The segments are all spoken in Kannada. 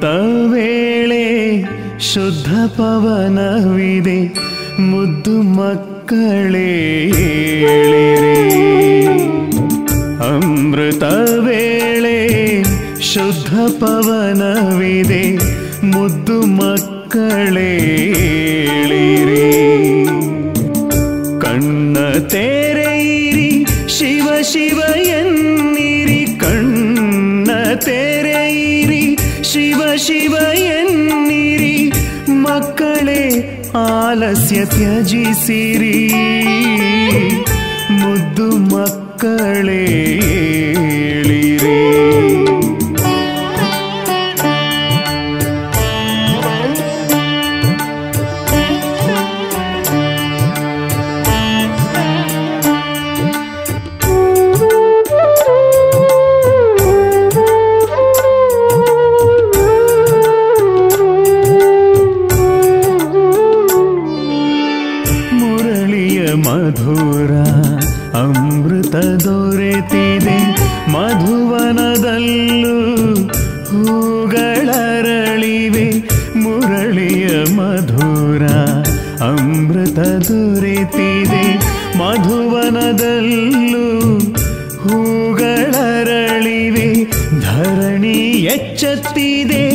ಅಮೃತ ವೇಳೆ ಶುದ್ಧ ಪವನವಿದೆ ಮುದ್ದು ಮಕ್ಕಳೇ ಏಳಿರಿ ಅಮೃತ ವೇಳೆ ಶುದ್ಧ ಪವನವಿದೆ ಮುದ್ದು ಮಕ್ಕಳೇ ಏಳಿರಿ ಕಣ್ಣ ತೆರೆಯಿರಿ ಶಿವ ಶಿವ ಎನ್ನಿರಿ ಕಣ್ಣ ತೆರೆಯಿರಿ ಶಿವ ಶಿವ ಎನ್ನಿರಿ ಮಕ್ಕಳೇ ಆಲಸ್ಯ ತ್ಯಜಿಸಿರಿ ಮುದ್ದು ಮಕ್ಕಳೇ ಏಳಿರಿ ಮುರಳಿಯ ಮಧುರ ಅಮೃತ ದೊರೆತಿದೆ ಮಧುವನದಲ್ಲೂ ಹೂಗಳರಳಿವೆ ಮುರಳಿಯ ಮಧುರ ಅಮೃತ ದೊರೆತಿದೆ ಮಧುವನದಲ್ಲೂ ಹೂಗಳರಳಿವೆ ಧರಣಿ ಎಚ್ಚತ್ತಿದೆ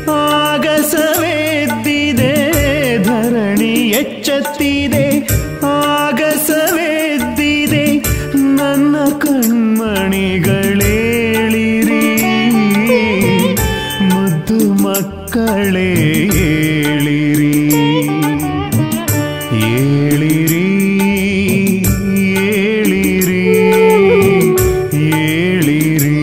ಆಗಸವೆದ್ದಿದೆ ಧರಣಿ ಎಚ್ಚತ್ತಿದೆ ಆಗಸವೆದ್ದಿದೆ ನನ್ನ ಕಣ್ಮಣಿಗಳೇಳಿರಿ ಮುದ್ದು ಮಕ್ಕಳೇ ಏಳಿರಿ ಏಳಿರಿ ಏಳಿರಿ ಏಳಿರಿ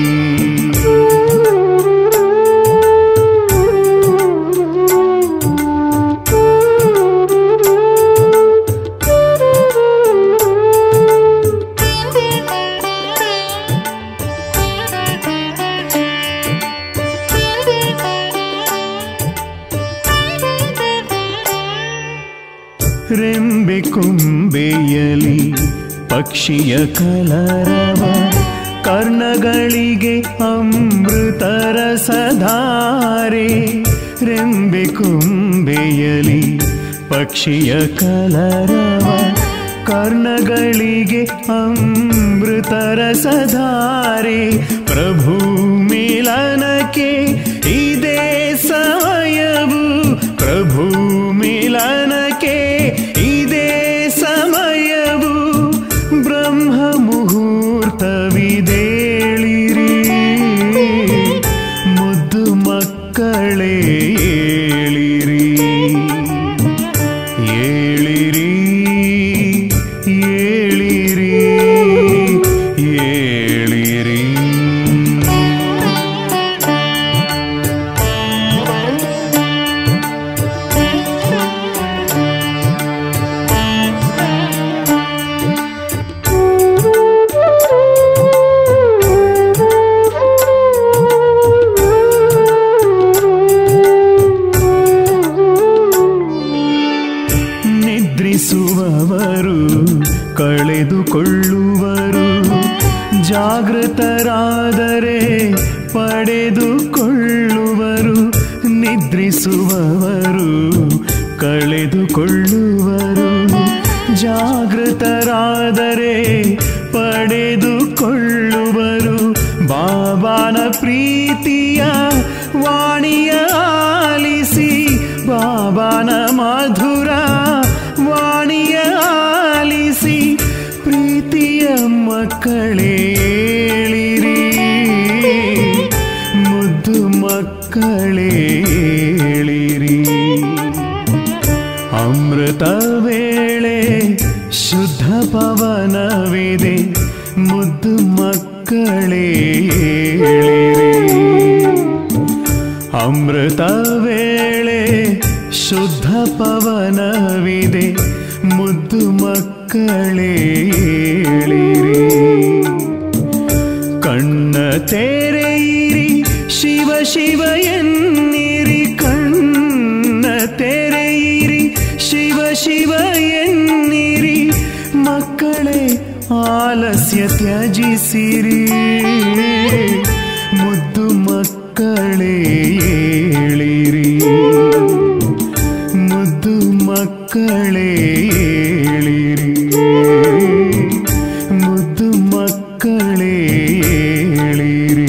ರೆಂಬೆ ಕೊಂಬೆಯಲಿ ಪಕ್ಷಿಯ ಕಲರವ ಕರ್ಣಗಳಿಗೆ ಅಮೃತರ ಸಧಾರೆ ರೆಂಬೆ ಕೊಂಬೆಯಲಿ ಪಕ್ಷಿಯ ಕಲರವ ಕರ್ಣಗಳಿಗೆ ಅಮೃತರ ಸಧಾರೆ ಪ್ರಭು ಮಿಲನಕ್ಕೆ ಇದೇ ಸಮಯವು ಪ್ರಭು ಮಿಲನಕ್ಕೆ ಇದೇ ಸಮಯವು ಬ್ರಹ್ಮ ಮುಹೂರ್ತವಿದೇಳಿರಿ ಮುದ್ದು ಮಕ್ಕಳೇ ಏಳಿರಿ ಏಳಿರಿ ಏಳಿರಿ ಏಳಿರಿ ನಿದ್ರಿಸುವವರು ಕಳೆದುಕೊಳ್ಳುವರು ಜಾಗೃತರಾದರೆ ಪಡೆದುಕೊಳ್ಳುವರು ನಿದ್ರಿಸುವವರು ಕಳೆದುಕೊಳ್ಳುವರು ಜಾಗೃತರಾದರೆ ಪಡೆದುಕೊಳ್ಳುವರು ಬಾಬಾನ ಪ್ರೀತಿಯ ವಾಣಿಯ ಆಲಿಸಿ ಬಾಬಾನ ಮಧುರ ವಾಣಿಯ ಆಲಿಸಿ ಪ್ರೀತಿಯ ಮಕ್ಕಳೇಳಿರಿ ಮುದ್ದು ಮಕ್ಕಳೇಳಿರಿ ಅಮೃತ ವೇಳೆ ಶುದ್ಧ ಪವನವಿದೆ ಮುದ್ದು ಮಕ್ಕಳೇಳಿರಿ ಅಮೃತ ವೇಳೆ ಶುದ್ಧ ಪವನವಿದೆ ಮುದ್ದು ಮಕ್ಕಳೇಳಿರಿ ಕಣ್ಣ ತೆರೆಯಿರಿ ಶಿವ ಶಿವ ಎನ್ನಿರಿ ಕಣ್ಣ ತೆರೆಯಿರಿ ಶಿವ ಶಿವ ಎನ್ನಿರಿ ಮಕ್ಕಳೇ ಆಲಸ್ಯ ತ್ಯಜಿಸಿರಿ ಮುದ್ದು ಮಕ್ಕಳೇ ಮುದ್ದು ಮಕ್ಕಳೇ ಏಳಿರಿ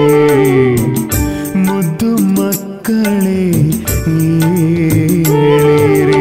ಮುದ್ದು ಮಕ್ಕಳೇ ಏಳಿರಿ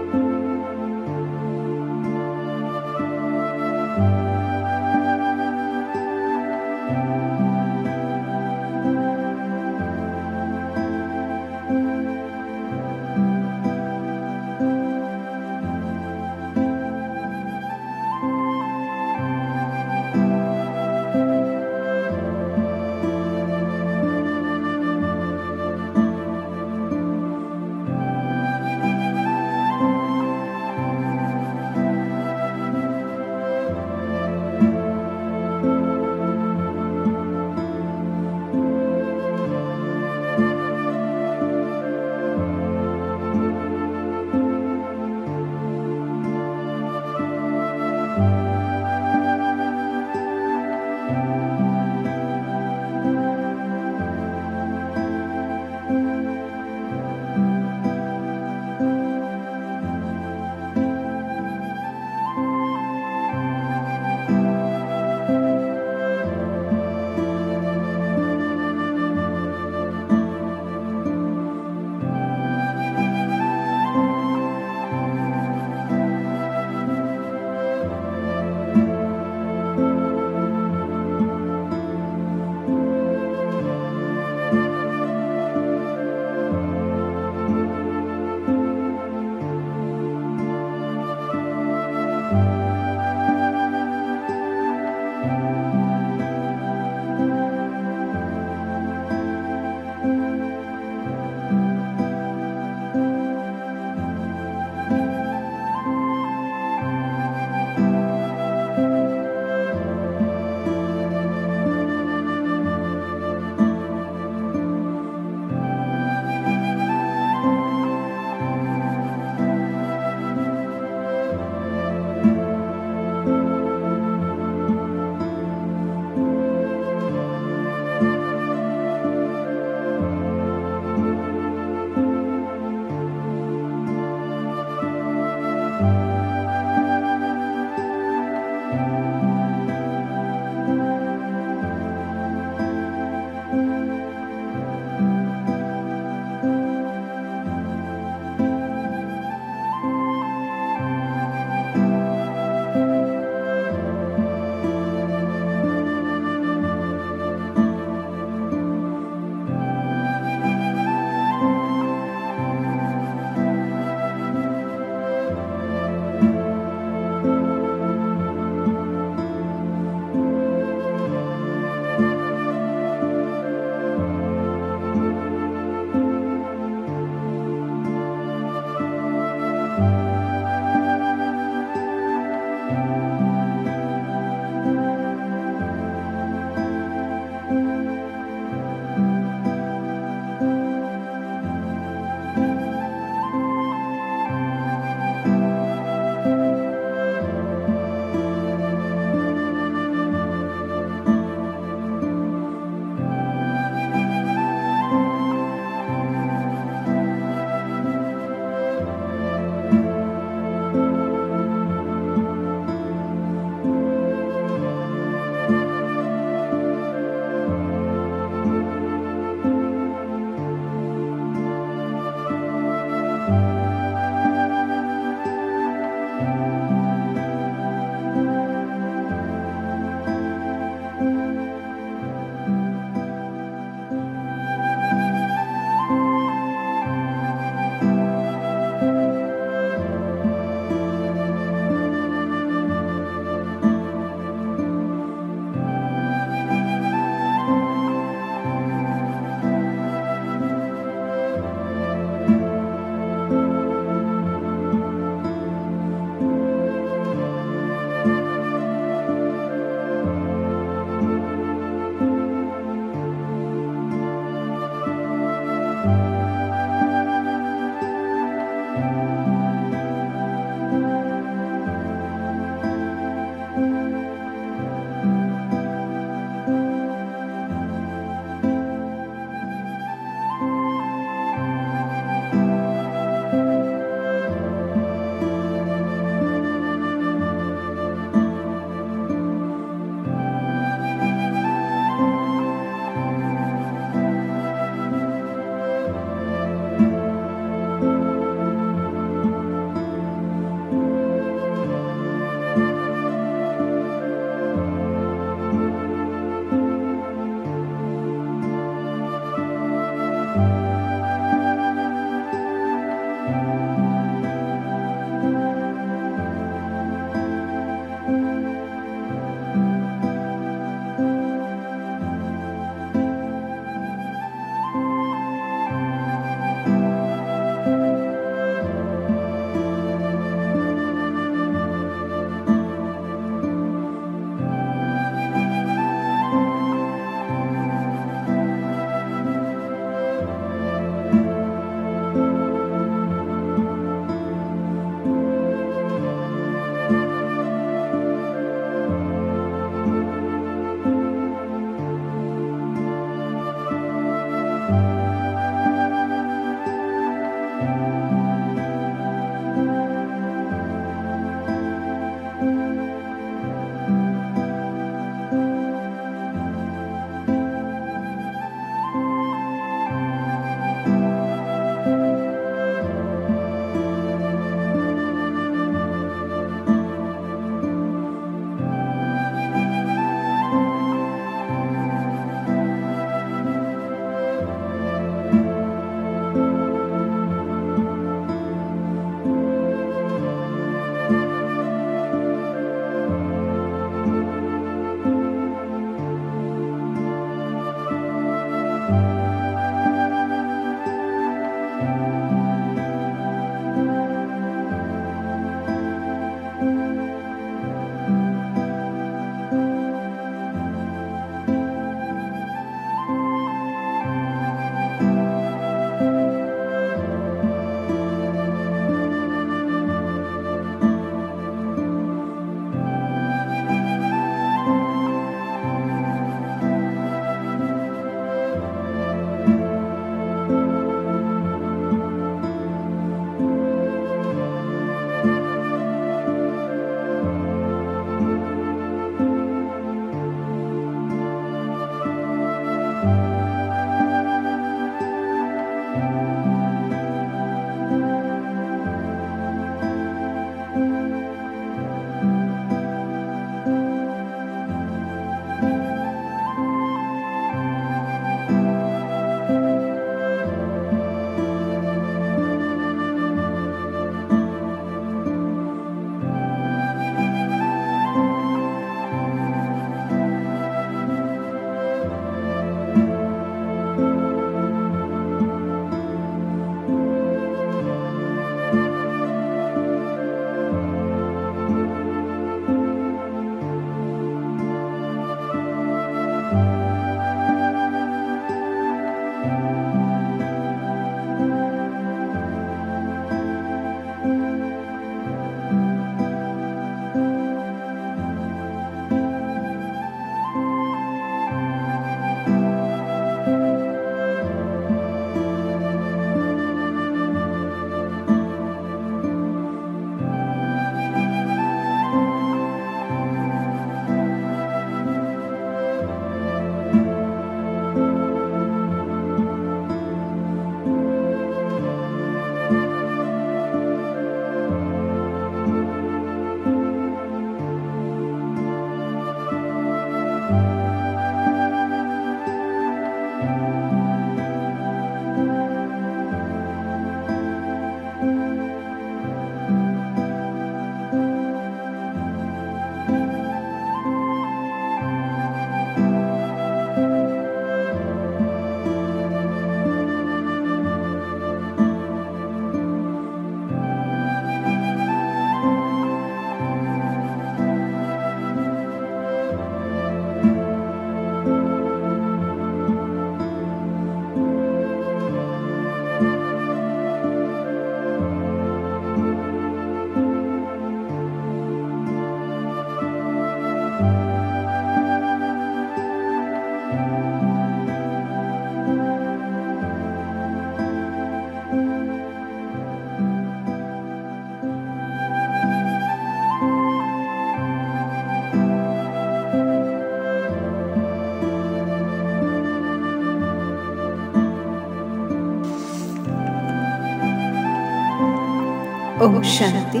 ಓಂ ಶಾಂತಿ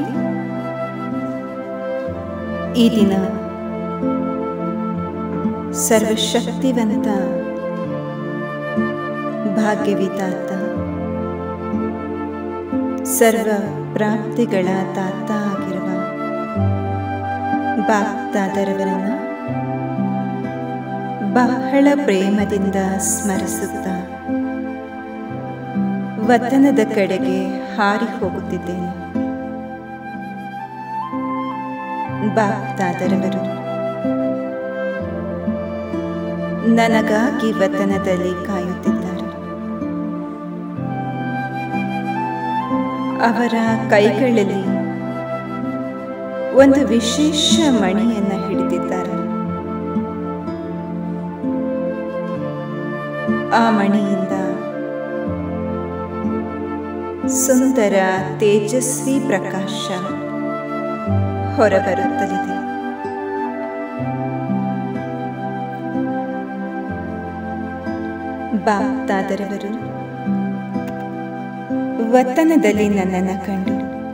ಈ ದಿನ ಸರ್ವಶಕ್ತಿವಂತ ಭಾಗ್ಯವಿದಾತ ಸರ್ವ ಪ್ರಾಪ್ತಿಗಳ ತಾತ ಆಗಿರುವ ಬಾಪ್ದಾದರವರನ್ನು ಬಹಳ ಪ್ರೇಮದಿಂದ ಸ್ಮರಿಸುತ್ತಾ ವತನದ ಕಡೆಗೆ ಹಾರಿ ಹೋಗುತ್ತಿದ್ದೇನೆ ಬಾಪ್ದಾದರವರು ನನಗಾಗಿ ವತನದಲ್ಲಿ ಕಾಯುತ್ತಿದ್ದಾರೆ ಅವರ ಕೈಗಳಲ್ಲಿ ಒಂದು ವಿಶೇಷ ಮಣಿಯನ್ನು ಹಿಡಿದಿದ್ದಾರೆ ಆ ಮಣಿಯಿಂದ ಸುಂದರ ತೇಜಸ್ವಿ ಪ್ರಕಾಶ ಹೊರಬರುತ್ತಲಿದೆ ಬಾಪ್ತಾದರವರು ವತನದಲ್ಲಿ ನನ್ನನ್ನು ಕಂಡು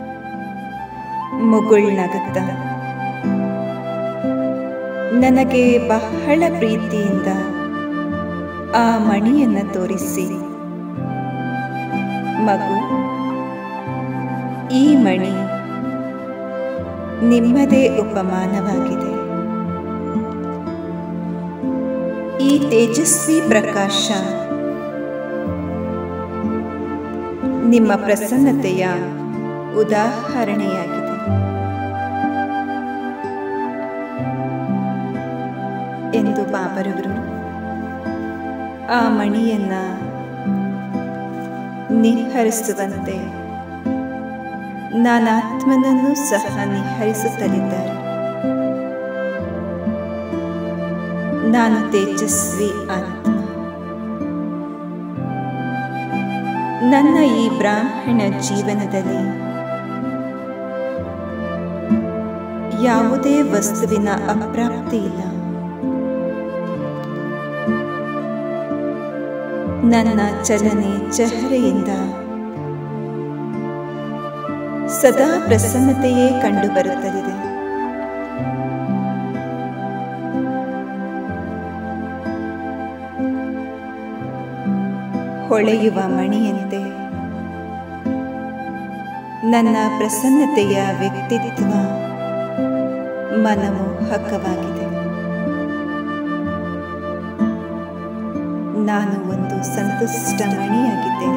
ಮುಗುಳ್ನಗುತ್ತ ನನಗೆ ಬಹಳ ಪ್ರೀತಿಯಿಂದ ಆ ಮಣಿಯನ್ನು ತೋರಿಸಿ ಮಗು ಈ ಮಣಿ ನಿಮ್ಮದೇ ಉಪಮಾನವಾಗಿದೆ ಈ ತೇಜಸ್ವಿ ಪ್ರಕಾಶ ನಿಮ್ಮ ಪ್ರಸನ್ನತೆಯ ಉದಾಹರಣೆಯಾಗಿದೆ ಎಂದು ಬಾಬರವರು ಆ ಮಣಿಯನ್ನ ನಿಹರಿಸುವಂತೆ ನಾನಾತ್ಮನನ್ನು ಸಹ ನಿಹರಿಸುತ್ತಲಿದ್ದಾರೆ ನಾನು ತೇಜಸ್ವಿ ಆತ್ಮ ನನ್ನ ಈ ಬ್ರಾಹ್ಮಣ ಜೀವನದಲ್ಲಿ ಯಾವುದೇ ವಸ್ತುವಿನ ಅಪ್ರಾಪ್ತಿ ಇಲ್ಲ ನನ್ನ ಚಲನೆ ಚಹರೆಯಿಂದ ಸದಾ ಪ್ರಸನ್ನತೆಯೇ ಕಂಡುಬರುತ್ತಲಿದೆ ಹೊಳೆಯುವ ಮಣಿಯಂತೆ ನನ್ನ ಪ್ರಸನ್ನತೆಯ ವ್ಯಕ್ತಿತ್ವ ಮನಮೋಹಕವಾಗಿದೆ ನಾನು ಒಂದು ಸಂತುಷ್ಟ ಮಣಿಯಾಗಿದ್ದೇನೆ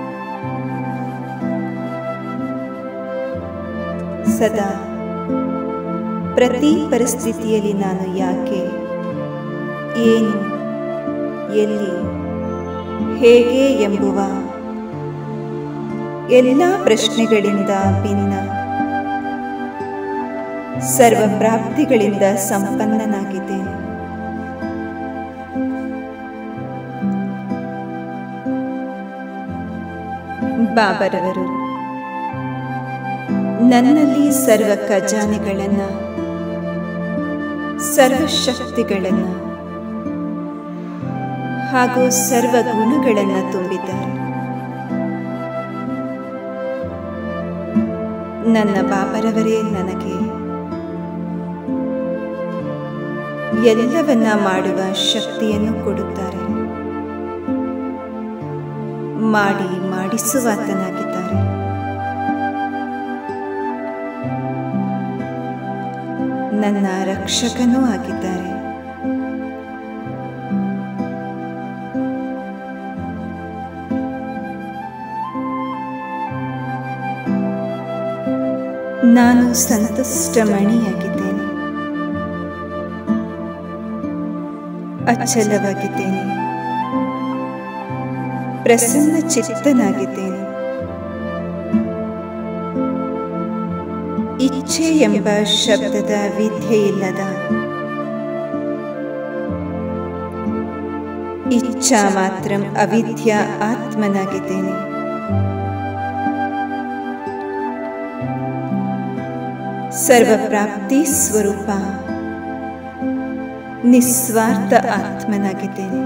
ಸದಾ ಪ್ರತಿ ಪರಿಸ್ಥಿತಿಯಲ್ಲಿ ನಾನು ಯಾಕೆ ಏನು ಎಲ್ಲಿ ಹೇಗೆ ಎಂಬುವ ಎಲ್ಲ ಪ್ರಶ್ನೆಗಳಿಂದ ಭಿನ್ನ ಸರ್ವ ಪ್ರಾಪ್ತಿಗಳಿಂದ ಸಂಪನ್ನನಾಗಿದ್ದೇನೆ ಬಾಬರವರು ನನ್ನಲ್ಲಿ ಸರ್ವ ಖಜಾನೆಗಳನ್ನ ಸರ್ವಶಕ್ತಿಗಳನ್ನು ಹಾಗೂ ಸರ್ವ ಗುಣಗಳನ್ನು ತುಂಬಿದ್ದಾರೆ ನನ್ನ ಬಾಬರವರೇ ನನಗೆ ಎಲ್ಲವನ್ನ ಮಾಡುವ ಶಕ್ತಿಯನ್ನು ಕೊಡುತ್ತಾರೆ ಮಾಡಿ ಮಾಡಿಸುವಾತನಾಗಿದ್ದಾರೆ ನನ್ನ ರಕ್ಷಕನೂ ಆಗಿದ್ದಾರೆ ನಾನು ಸಂತುಷ್ಟ ಮಣಿಯಾಗಿದ್ದೇನೆ ಅಚ್ಚಲವಾಗಿದ್ದೇನೆ ಪ್ರಸನ್ನ ಚಿತ್ತನಾಗಿದ್ದೇನೆ ಇಚ್ಛೆ ಎಂಬ ಶಬ್ದದ ವಿದ್ಯೆಯಿಲ್ಲದ ಇಚ್ಛಾ ಮಾತ್ರ ಅವಿದ್ಯ ಆತ್ಮನಾಗಿದ್ದೇನೆ ಸರ್ವಪ್ರಾಪ್ತಿ ಸ್ವರೂಪ ನಿಸ್ವಾರ್ಥ ಆತ್ಮನಾಗಿದ್ದೇನೆ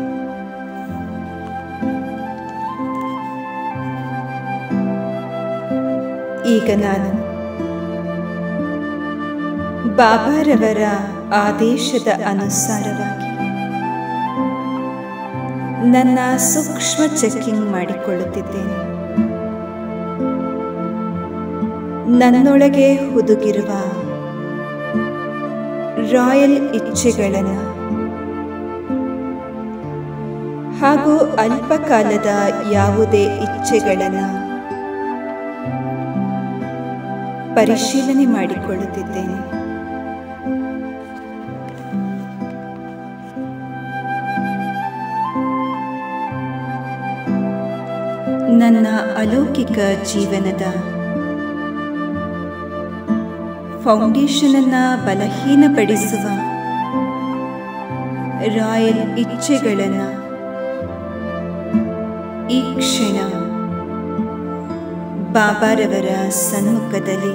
ಈಗ ನಾನು ಬಾಬಾರವರ ಆದೇಶದ ಅನುಸಾರವಾಗಿ ನನ್ನ ಸೂಕ್ಷ್ಮ ಚೆಕ್ಕಿಂಗ್ ಮಾಡಿಕೊಳ್ಳುತ್ತಿದ್ದೇನೆ ನನ್ನೊಳಗೆ ಹುದುಗಿರುವ ರಾಯಲ್ ಇಚ್ಛೆಗಳನ್ನು ಹಾಗೂ ಅಲ್ಪಕಾಲದ ಯಾವುದೇ ಇಚ್ಛೆಗಳನ್ನು ಪರಿಶೀಲನೆ ಮಾಡಿಕೊಳ್ಳುತ್ತಿದ್ದೇನೆ ನನ್ನ ಅಲೌಕಿಕ ಜೀವನದ ಫೌಂಡೇಶನ್ ಅನ್ನ ಬಲಹೀನಪಡಿಸುವ ರಾಯಲ್ ಇಚ್ಛೆಗಳನ್ನು ಈ ಕ್ಷಣ ಬಾಬಾರವರ ಸನ್ಮುಖದಲ್ಲಿ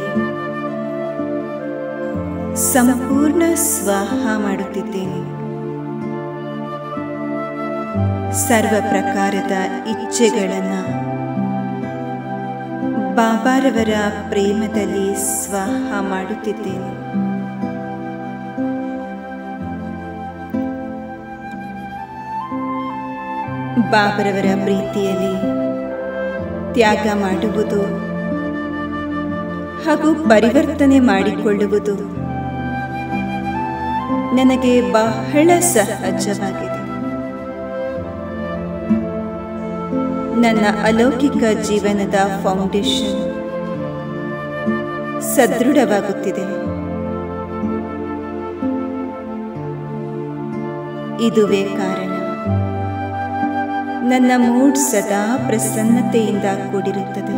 ಸಂಪೂರ್ಣ ಸ್ವಾಹ ಮಾಡುತ್ತಿದ್ದೇನೆ ಸರ್ವ ಪ್ರಕಾರದ ಇಚ್ಛೆಗಳನ್ನು ಬಾಬಾರವರ ಪ್ರೇಮದಲ್ಲಿ ಸ್ವಾಹ ಮಾಡುತ್ತಿದ್ದೇನೆ ಬಾಬರವರ ಪ್ರೀತಿಯಲ್ಲಿ ತ್ಯಾಗ ಮಾಡುವುದು ಹಾಗೂ ಪರಿವರ್ತನೆ ಮಾಡಿಕೊಳ್ಳುವುದು ನನಗೆ ಬಹಳ ಸಹಜವಾಗಿದೆ ನನ್ನ ಅಲೌಕಿಕ ಜೀವನದ ಫೌಂಡೇಶನ್ ಸದೃಢವಾಗುತ್ತಿದೆ ಇದುವೇ ಕಾರಣ ನನ್ನ ಮೂಡ್ ಸದಾ ಪ್ರಸನ್ನತೆಯಿಂದ ಕೂಡಿರುತ್ತದೆ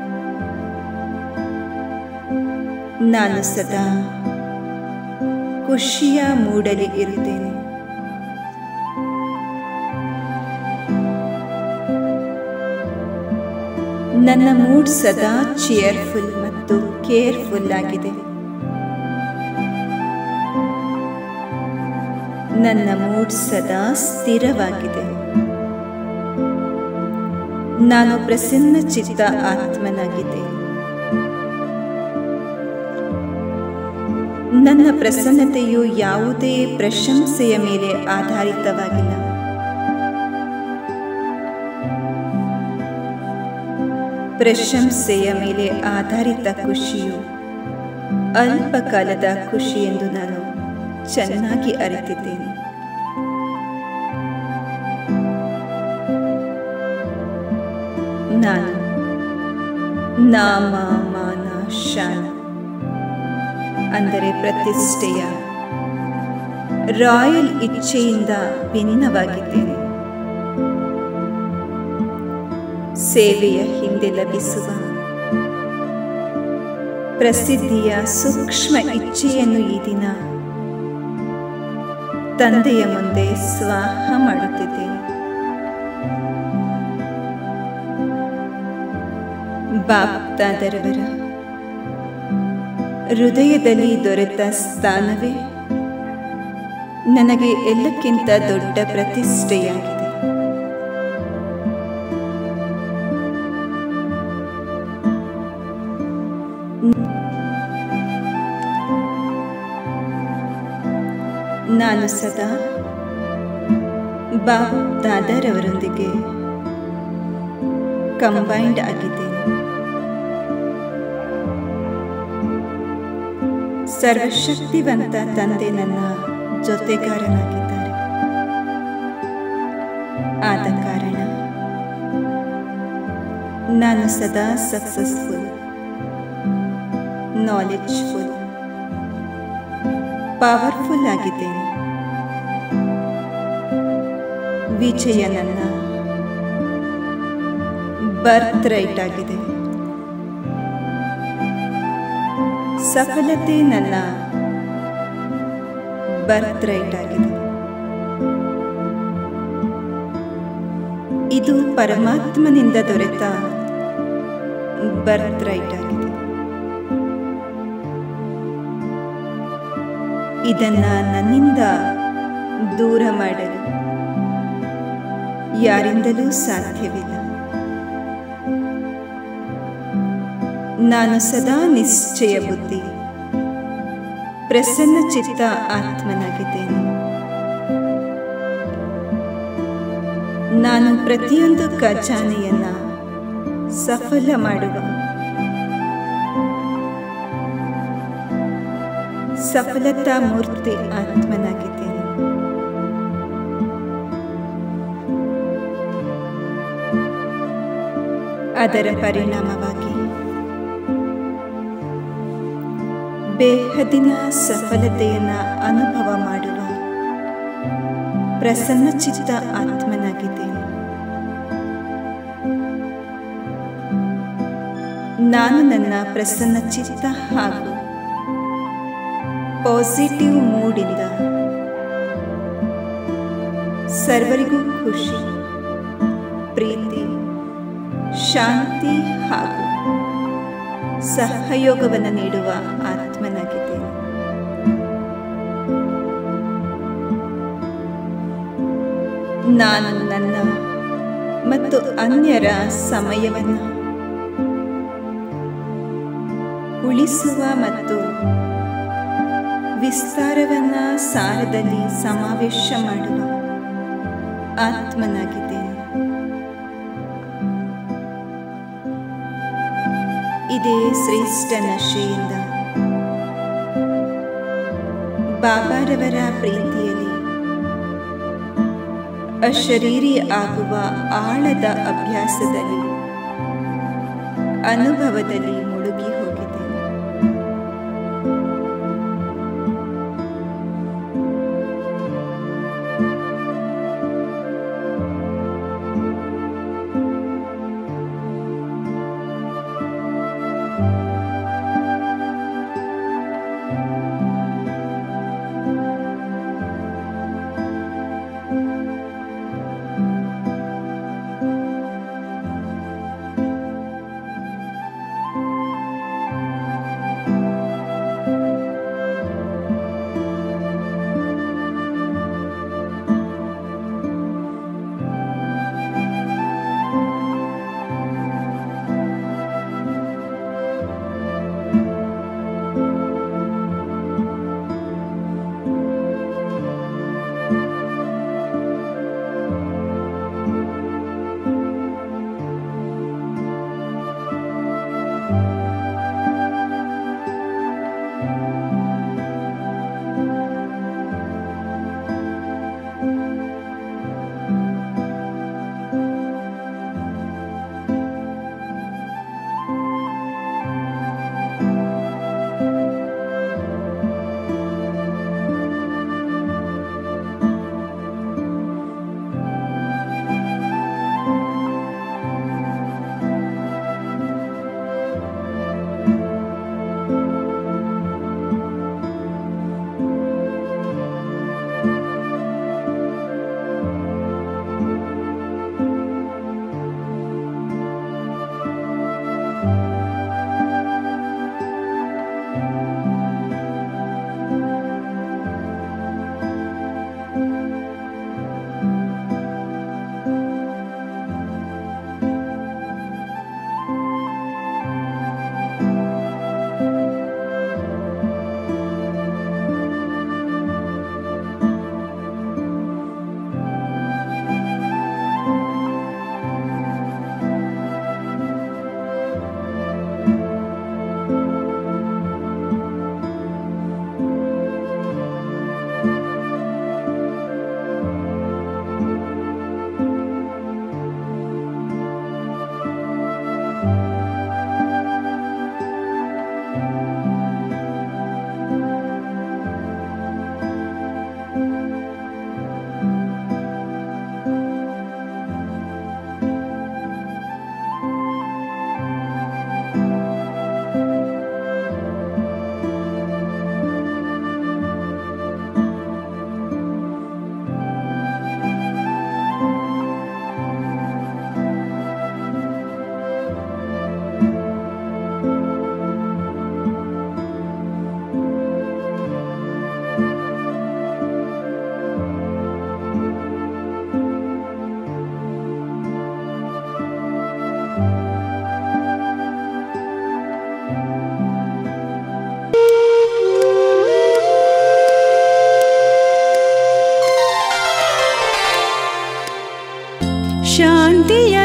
ನಾನು ಸದಾ ಖುಷಿಯ ಮೂಡಲಿ ಇರುತ್ತೇನೆ ನನ್ನ ಮೂಡ್ ಸದಾ ಚಿಯರ್ಫುಲ್ ಮತ್ತು ಕೇರ್ಫುಲ್ ಆಗಿದೆ ನನ್ನ ಮೂಡ್ ಸದಾ ಸ್ಥಿರವಾಗಿದೆ ನಾನು ಪ್ರಸನ್ನ ಚಿತ್ತ ಆತ್ಮನಾಗಿದ್ದೇನೆ ನನ್ನ ಪ್ರಸನ್ನತೆಯು ಯಾವುದೇ ಪ್ರಶಂಸೆಯ ಮೇಲೆ ಆಧಾರಿತವಾಗಿಲ್ಲ ಪ್ರಶಂಸೆಯ ಮೇಲೆ ಆಧಾರಿತ ಖುಷಿಯು ಅಲ್ಪ ಕಾಲದ ಖುಷಿ ಎಂದು ನಾನು ಚೆನ್ನಾಗಿ ಅರಿತಿದ್ದೇನೆ ನಾನು ನಾಮ ಮಾನ ಶಾನ ಅಂದರೆ ಪ್ರತಿಷ್ಠೆಯ ರಾಯಲ್ ಇಚ್ಛೆಯಿಂದ ಭಿನ್ನವಾಗಿದ್ದೇನೆ ಸೇವೆಯ ಹಿಂದೆ ಲಭಿಸುವ ಪ್ರಸಿದ್ಧಿಯ ಸೂಕ್ಷ್ಮ ಇಚ್ಛೆಯನ್ನು ಈ ದಿನ ತಂದೆಯ ಮುಂದೆ ಸ್ವಾಹ ಮಾಡುತ್ತಿದ್ದೇನೆ ಬಾಪ್ತಾದರವರ ಹೃದಯದಲ್ಲಿ ದೊರೆತ ಸ್ಥಾನವೇ ನನಗೆ ಎಲ್ಲಕ್ಕಿಂತ ದೊಡ್ಡ ಪ್ರತಿಷ್ಠೆಯಾಗಿದೆ ನಾನು ಸದಾ ಬಾಬ್ ದಾದರವರೊಂದಿಗೆ ಕಂಬೈಂಡ್ ಆಗಿದ್ದೇನೆ ಸರ್ವಶಕ್ತಿವಂತ ತಂದೆ ನನ್ನ ಜೊತೆಗಾರನಾಗಿದ್ದಾರೆ ಆದ ಕಾರಣ ನಾನು ಸದಾ ಸಕ್ಸಸ್ಫುಲ್ ನಾಲೆಡ್ಜ್ಫುಲ್ ಪವರ್ಫುಲ್ ಆಗಿದ್ದೇನೆ ವಿಜಯ ನನ್ನ ಬರ್ತ್ ರೈಟ್ ಆಗಿದೆ ಸಫಲತೆ ನನ್ನ ಬರ್ತ್ ರೈಟ್ ಆಗಿದೆ ಇದು ಪರಮಾತ್ಮನಿಂದ ದೊರೆತ ಬರ್ತ್ ರೈಟ್ ಆಗಿದೆ ಇದನ್ನ ನನ್ನಿಂದ ದೂರ ಮಾಡಲು ಯಾರಿಂದಲೂ ಸಾಧ್ಯವಿಲ್ಲ ನಾನು ಸದಾ ನಿಶ್ಚಯ ಬುದ್ಧಿ ಪ್ರಸನ್ನ ಚಿತ್ತ ಆತ್ಮನಾಗಿದ್ದೇನೆ ನಾನು ಪ್ರತಿಯೊಂದು ಖಜಾನೆಯನ್ನ ಸಫಲ ಮಾಡುವ ಸಫಲತಾ ಮೂರ್ತಿ ಆತ್ಮನಾಗಿದ್ದೇನೆ ಅದರ ಪರಿಣಾಮವಾಗಿ ಬೇಹದಿನ ಸಫಲತೆಯನ್ನ ಅನುಭವ ಮಾಡುವ ಪ್ರಸನ್ನ ಚಿತ್ತ ಆತ್ಮನಾಗಿದ್ದೇನೆ ನಾನು ನನ್ನ ಪ್ರಸನ್ನ ಚಿತ್ತ ಹಾಗೂ ಪಾಸಿಟಿವ್ ಮೂಡಿಂದ ಸರ್ವರಿಗೂ ಖುಷಿ ಪ್ರೀತಿ ಶಾಂತಿ ಹಾಗೂ ಸಹಯೋಗವನ್ನು ನೀಡುವ ಆತ್ಮನಾಗಿದ್ದೇನೆ ನಾನು ನನ್ನ ಮತ್ತು ಅನ್ಯರ ಸಮಯವನ್ನು ಉಳಿಸುವ ಮತ್ತು ವಿಸ್ತಾರವನ್ನ ಸಾರದಲ್ಲಿ ಸಮಾವೇಶ ಮಾಡುವ ಆತ್ಮನಾಗಿದ್ದೇನೆ ಇದೇ ಶ್ರೇಷ್ಠ ನಶೆಯಿಂದ ಬಾಬಾರವರ ಪ್ರೀತಿಯಲ್ಲಿ ಅಶರೀರಿ ಆಗುವ ಆಳದ ಅಭ್ಯಾಸದಲ್ಲಿ ಅನುಭವದಲ್ಲಿ ಮುಳುಗಿ ಹೋಗಿದೆ ಶಾಂತಿಯ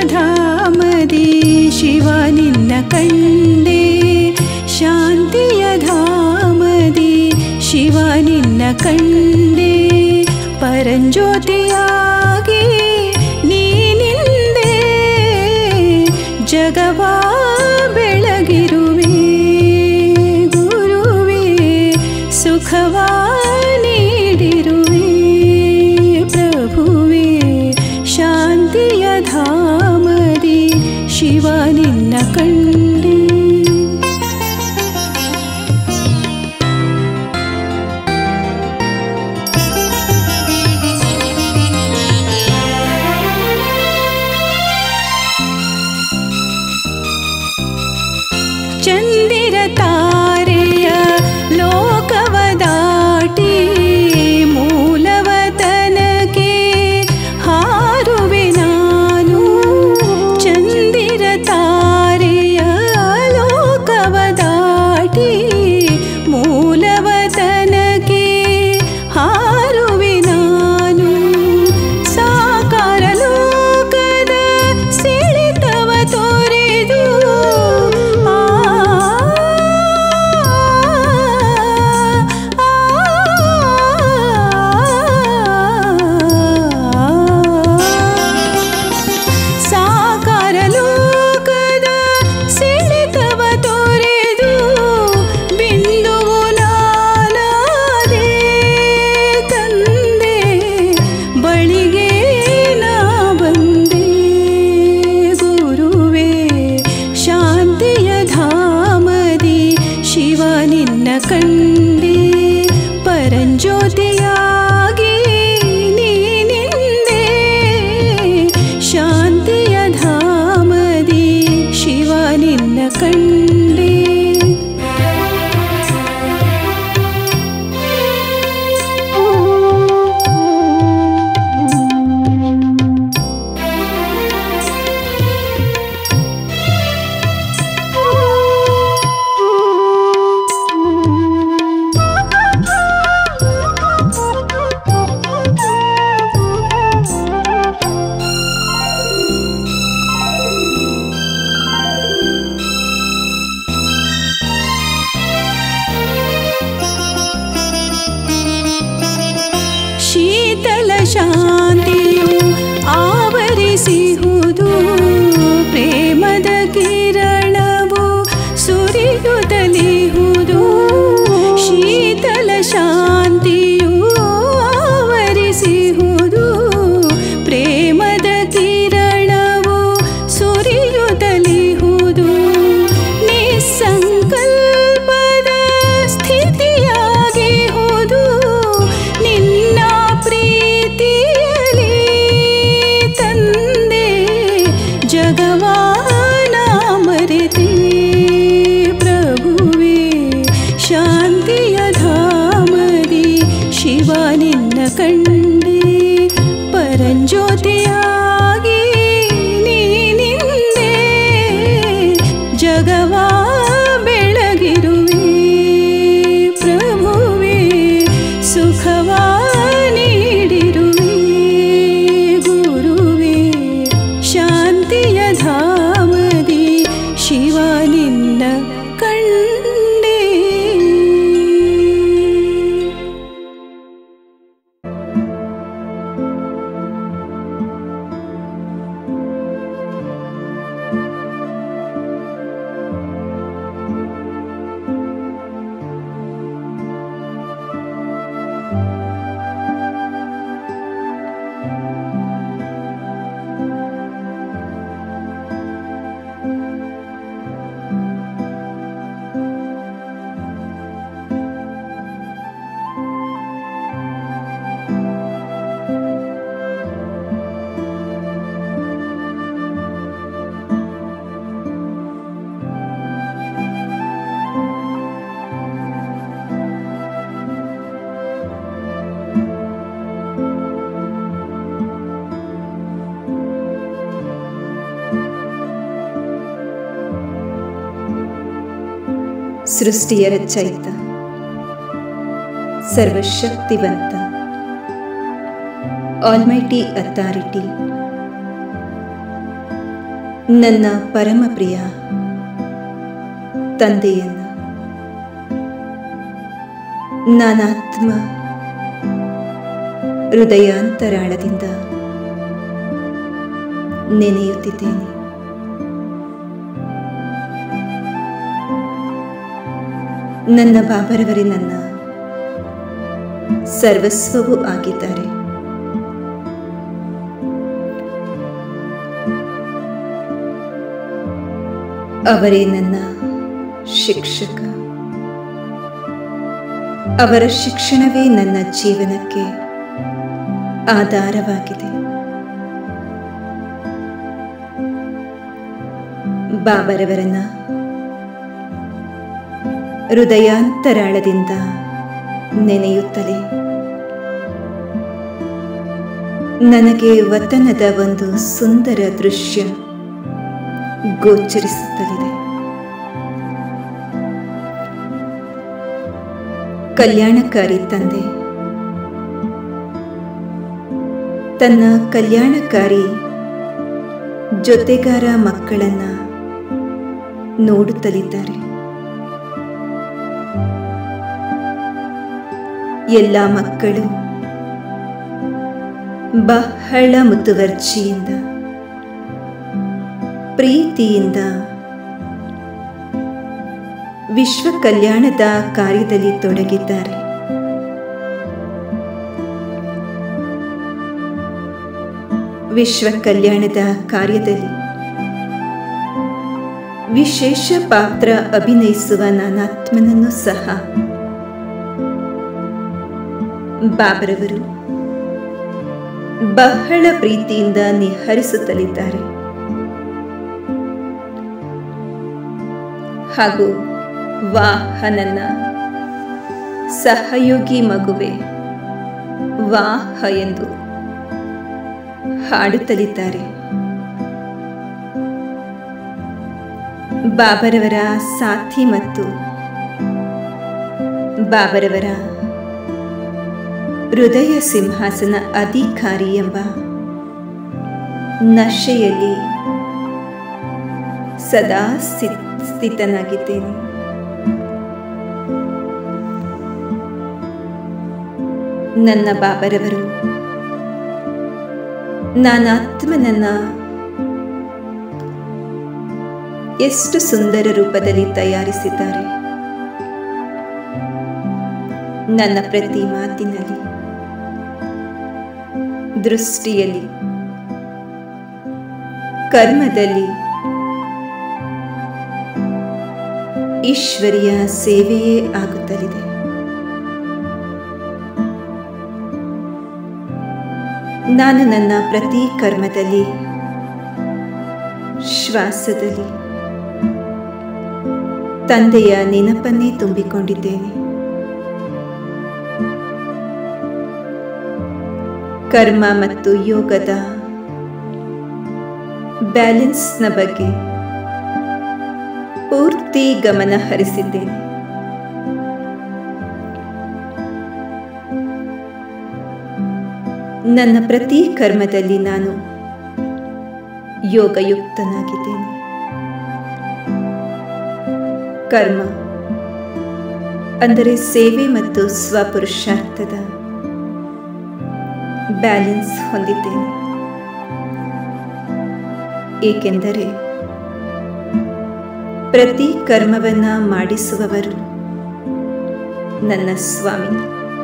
ಧಾಮದಿ ಶಿವ ನಿನ್ನ ಕಂಡೆ ಶಾಂತಿಯ ಧಾಮದಿ ಶಿವ ನಿನ್ನ ಕಂಡೆ ಪರಂಜ್ಯೋತಿಯಾಗಿ ನೀನಿಂದೆ ಜಗವಾ ಬೆಳಗಿರುವೆ ಗುರುವೇ ಸುಖವಾ ನೀಡಿರುವೆ ಪ್ರಭುವೇ ಶಾಂತಿಯ ಧಾಮದಿ ಶಿವ ನಿನ್ನ ಕಂಡೆ ಚಂದಿರ ತಾರೆಯ ಲೋಕವ ದಾಟಿ ಮೂಲವ ತನಕೆ ಹಾರುವೆ ನಾನು ಚಂದಿರ ತಾರೆಯ ಲೋಕವ ದಾಟಿ ಮೂಲವ ತನಕೆ ಹಾರುವೆ ನಾನು ಸಾಕಾರ ಲೋಕದ ಸೆಳೆತವ ತೊರೆದು ಆ ಸಾಕಾರ ಲೋಕದ ಸೆಳೆತವ ತೊರೆದು ಬಿಂದುವು ನಾನಾದೆ ತಂದೆ ಬಳಿಗೆ ನಾ ಬಂದೆ ಗುರುವೇ ಶಾಂತಿಯ ಧಾಮದಿ ಶಿವ ನಿನ್ನ ಕಂಡೆ ಪರಂಜ್ಯೋತಿಯಾಗಿ ನೀನಿಂದೆ ಶಾಂತಿಯ ಧಾಮದಿ ಶಿವ ನಿನ್ನ ಕಂಡೆ ಶೀತಲ ಶಾಂತಿಯು ಆವರಿಸಿಹುದು ಪ್ರೇಮದ ಕಿರಣವು ಸುರಿಯುತ್ತಲಿಹುದು ಶೀತಲ ಶಾಂತಿಯು ಆವರಿಸಿಹುದು ಪ್ರೇಮದ ಕಿರಣವು ಸುರಿಯುತ್ತಲಿಹುದು ನಿಸ್ಸಂಕಲ್ಪದ ಸ್ಥಿತಿಯಾಗಿಹುದು ನಿನ್ನ ಪ್ರೀತಿಯಲಿ ತಂದೆ ಜಗವಾನ ಮರೆತೆ ಪ್ರಭುವೇ ಶಾಂತಿಯ ಧಾಮದಿ ಶಿವ ನಿನ್ನ ಕಂಡೆ ಪರಂಜ್ಯೋತಿಯಾಗಿ ನೀನಿಂದೆ ಜಗವಾ ಬೆಳಗಿರುವೆ ಪ್ರಭುವೇ ಸುಖವಾ ನೀಡಿರುವೆ ಗುರುವೇ ಶಾಂತಿಯ ಧಾಮದಿ ಶಿವ ನಿನ್ನ ಕಂಡೆ ಸೃಷ್ಟಿಯ ರಚಯಿತ ಸರ್ವಶಕ್ತಿವಂತ ಆಲ್ಮೈಟಿ ಅಥಾರಿಟಿ ನನ್ನ ಪರಮ ಪ್ರಿಯ ತಂದೆಯನ್ನು ನಾನಾತ್ಮ ಹೃದಯಾಂತರಾಳದಿಂದ ನೆನೆಯುತ್ತಿದ್ದೇನೆ ನನ್ನ ಬಾಬರವರೇ ನನ್ನ ಸರ್ವಸ್ವವೂ ಆಗಿದ್ದಾರೆ ಅವರೇ ನನ್ನ ಶಿಕ್ಷಕ ಅವರ ಶಿಕ್ಷಣವೇ ನನ್ನ ಜೀವನಕ್ಕೆ ಆಧಾರವಾಗಿದೆ ಬಾಬರವರನ್ನ ಹೃದಯಾಂತರಾಳದಿಂದ ನೆನೆಯುತ್ತಲೇ ನನಗೆ ವತನದ ಒಂದು ಸುಂದರ ದೃಶ್ಯ ಗೋಚರಿಸುತ್ತಲಿದೆ ಕಲ್ಯಾಣಕಾರಿ ತಂದೆ ತನ್ನ ಕಲ್ಯಾಣಕಾರಿ ಜೊತೆಗಾರ ಮಕ್ಕಳನ್ನ ನೋಡುತ್ತಲಿದ್ದಾರೆ ಎಲ್ಲ ಮಕ್ಕಳು ಬಹಳ ಮುತುವರ್ಜಿಯಿಂದ ಪ್ರೀತಿಯಿಂದ ವಿಶ್ವ ಕಲ್ಯಾಣದ ಕಾರ್ಯದಲ್ಲಿ ತೊಡಗಿದ್ದಾರೆ ವಿಶ್ವ ಕಲ್ಯಾಣದ ಕಾರ್ಯದಲ್ಲಿ ವಿಶೇಷ ಪಾತ್ರ ಅಭಿನಯಿಸುವ ನಾನಾತ್ಮನನ್ನು ಸಹ ಬಾಬರವರು ಬಹಳ ಪ್ರೀತಿಯಿಂದ ನಿಹರಿಸುತ್ತಲಿದ್ದಾರೆ ಹಾಗೂ ವಾಹನನ್ನ ಸಹಯೋಗಿ ಮಗುವೆ ವಾಹ ಎಂದು ಹಾಡುತ್ತಲಿದ್ದಾರೆ ಬಾಬರವರ ಸಾಥಿ ಮತ್ತು ಬಾಬರವರ ಹೃದಯ ಸಿಂಹಾಸನ ಅಧಿಕಾರಿ ಎಂಬ ನಶೆಯಲ್ಲಿ ಸದಾ ಸ್ಥಿ- ಸ್ಥಿತನಾಗಿದ್ದೇನೆ ನನ್ನ ಬಾಬರವರು ನಾನಾತ್ಮನನ್ನ ಎಷ್ಟು ಸುಂದರ ರೂಪದಲ್ಲಿ ತಯಾರಿಸಿದ್ದಾರೆ ನನ್ನ ಪ್ರತಿ ಮಾತಿನಲ್ಲಿ ದೃಷ್ಟಿಯಲ್ಲಿ ಕರ್ಮದಲ್ಲಿ ಈಶ್ವರಿಯ ಸೇವೆಯೇ ಆಗುತ್ತಲಿದೆ ನಾನು ನನ್ನ ಪ್ರತಿ ಕರ್ಮದಲ್ಲಿ ಶ್ವಾಸದಲ್ಲಿ ತಂದೆಯ ನೆನಪನ್ನೇ ತುಂಬಿಕೊಂಡಿದ್ದೇನೆ ಕರ್ಮ ಮತ್ತು ಯೋಗದ ಬ್ಯಾಲೆನ್ಸ್ನ ಬಗ್ಗೆ ಪೂರ್ತಿ ಗಮನ ಹರಿಸಿದ್ದೇನೆ ನನ್ನ ಪ್ರತಿ ಕರ್ಮದಲ್ಲಿ ನಾನು ಯೋಗಯುಕ್ತನಾಗಿದ್ದೇನೆ ಕರ್ಮ ಅಂದರೆ ಸೇವೆ ಮತ್ತು ಸ್ವಪುರುಷಾರ್ಥದ ಬ್ಯಾಲೆನ್ಸ್ ಹೊಂದಿದ್ದೇನೆ ಏಕೆಂದರೆ ಪ್ರತಿ ಕರ್ಮವನ್ನ ಮಾಡಿಸುವವರು ನನ್ನ ಸ್ವಾಮಿ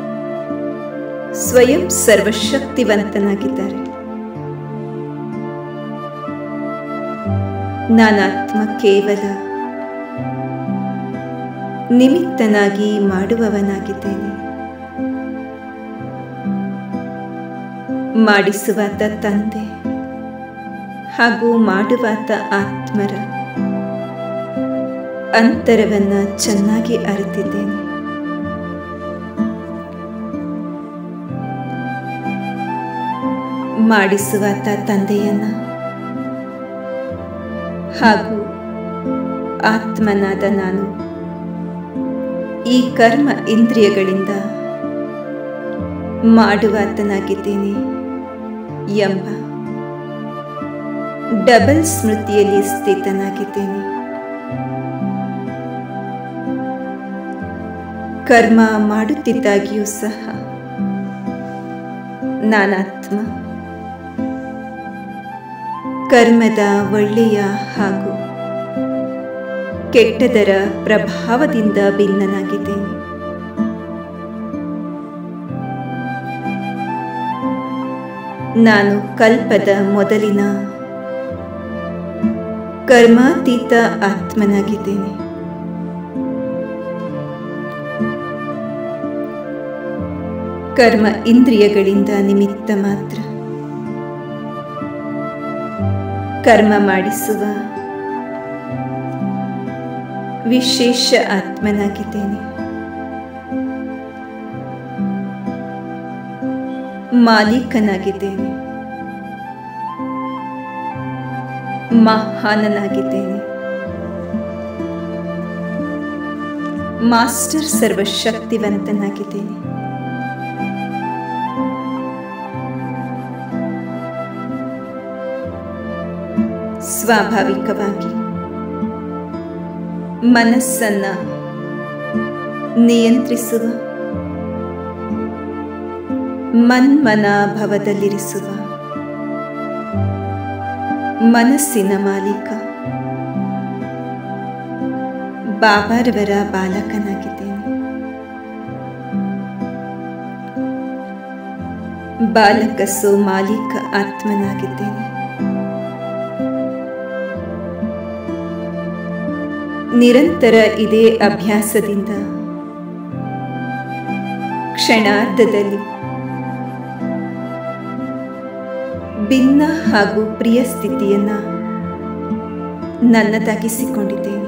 ಸ್ವಯಂ ಸರ್ವಶಕ್ತಿವಂತನಾಗಿದ್ದಾರೆ ನಾನಾತ್ಮ ಕೇವಲ ನಿಮಿತ್ತನಾಗಿ ಮಾಡುವವನಾಗಿದ್ದೇನೆ ಮಾಡಿಸುವಾತ ತಂದೆ ಹಾಗೂ ಮಾಡುವಾತ ಆತ್ಮರ ಅಂತರವನ್ನ ಚೆನ್ನಾಗಿ ಅರಿತಿದ್ದೇನೆ ಮಾಡಿಸುವಾತ ತಂದೆಯನ್ನ ಹಾಗೂ ಆತ್ಮನಾದ ನಾನು ಈ ಕರ್ಮ ಇಂದ್ರಿಯಗಳಿಂದ ಮಾಡುವಾತನಾಗಿದ್ದೇನೆ ಎಂಬ ಡಬಲ್ ಸ್ಮೃತಿಯಲ್ಲಿ ಸ್ಥಿತನಾಗಿದ್ದೇನೆ ಕರ್ಮ ಮಾಡುತ್ತಿದ್ದಾಗಿಯೂ ಸಹ ನಾನಾತ್ಮ ಕರ್ಮದ ಒಳ್ಳೆಯ ಹಾಗೂ ಕೆಟ್ಟದರ ಪ್ರಭಾವದಿಂದ ಭಿನ್ನನಾಗಿದ್ದೇನೆ ನಾನು ಕಲ್ಪದ ಮೊದಲಿನ ಕರ್ಮಾತೀತ ಆತ್ಮನಾಗಿದ್ದೇನೆ ಕರ್ಮ ಇಂದ್ರಿಯಗಳಿಂದ ನಿಮಿತ್ತ ಮಾತ್ರ ಕರ್ಮ ಮಾಡಿಸುವ ವಿಶೇಷ ಆತ್ಮನಾಗಿದ್ದೇನೆ ಮಾಲೀಕನಾಗಿದ್ದೇನೆ ಮಹಾನನಾಗಿದ್ದೇನೆ ಮಾಸ್ಟರ್ ಸರ್ವಶಕ್ತಿವಂತನಾಗಿದ್ದೇನೆ ಸ್ವಾಭಾವಿಕವಾಗಿ ಮನಸ್ಸನ್ನ ನಿಯಂತ್ರಿಸುವ ಮನ್ಮನಾಭವದಲ್ಲಿರಿಸುವ ಮನಸ್ಸಿನ ಮಾಲೀಕ ಬಾಬಾರವರ ಬಾಲಕನಾಗಿದ್ದೇನೆ ಬಾಲಕಸು ಮಾಲೀಕ ಆತ್ಮನಾಗಿದ್ದೇನೆ ನಿರಂತರ ಇದೇ ಅಭ್ಯಾಸದಿಂದ ಕ್ಷಣಾರ್ಧದಲ್ಲಿ ಭಿನ್ನ ಹಾಗೂ ಪ್ರಿಯ ಸ್ಥಿತಿಯನ್ನ ನನ್ನದಾಗಿಸಿಕೊಂಡಿದ್ದೇನೆ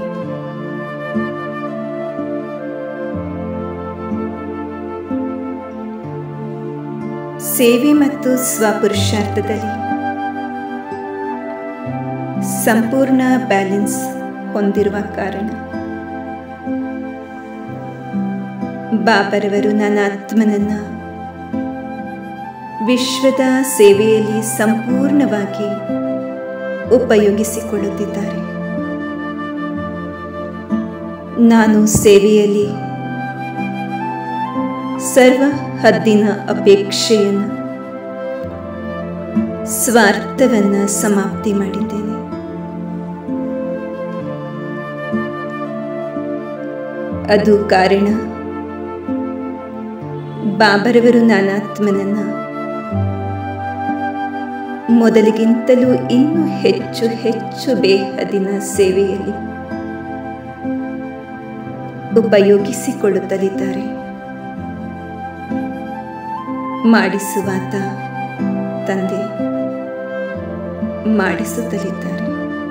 ಸೇವೆ ಮತ್ತು ಸ್ವಪುರುಷಾರ್ಥದಲ್ಲಿ ಸಂಪೂರ್ಣ ಬ್ಯಾಲೆನ್ಸ್ ಹೊಂದಿರುವ ಕಾರಣ ಬಾಬರವರು ನನ್ನ ಆತ್ಮನನ್ನ ವಿಶ್ವದ ಸೇವೆಯಲ್ಲಿ ಸಂಪೂರ್ಣವಾಗಿ ಉಪಯೋಗಿಸಿಕೊಳ್ಳುತ್ತಿದ್ದಾರೆ ನಾನು ಸೇವೆಯಲ್ಲಿ ಸರ್ವ ಹದ್ದಿನ ಅಪೇಕ್ಷೆಯನ್ನು ಸ್ವಾರ್ಥವನ್ನ ಸಮಾಪ್ತಿ ಮಾಡಿದ್ದೇನೆ ಅದು ಕಾರಣ ಬಾಬರವರು ನಾನಾತ್ಮನನ್ನ ಮೊದಲಿಗಿಂತಲೂ ಇನ್ನೂ ಹೆಚ್ಚು ಹೆಚ್ಚು ಬೇಹದಿನ ಸೇವೆಯಲ್ಲಿ ಉಪಯೋಗಿಸಿಕೊಳ್ಳುತ್ತಲಿದ್ದಾರೆ ಮಾಡಿಸುವಾತ ತಂದೆ ಮಾಡಿಸುತ್ತಲಿದ್ದಾರೆ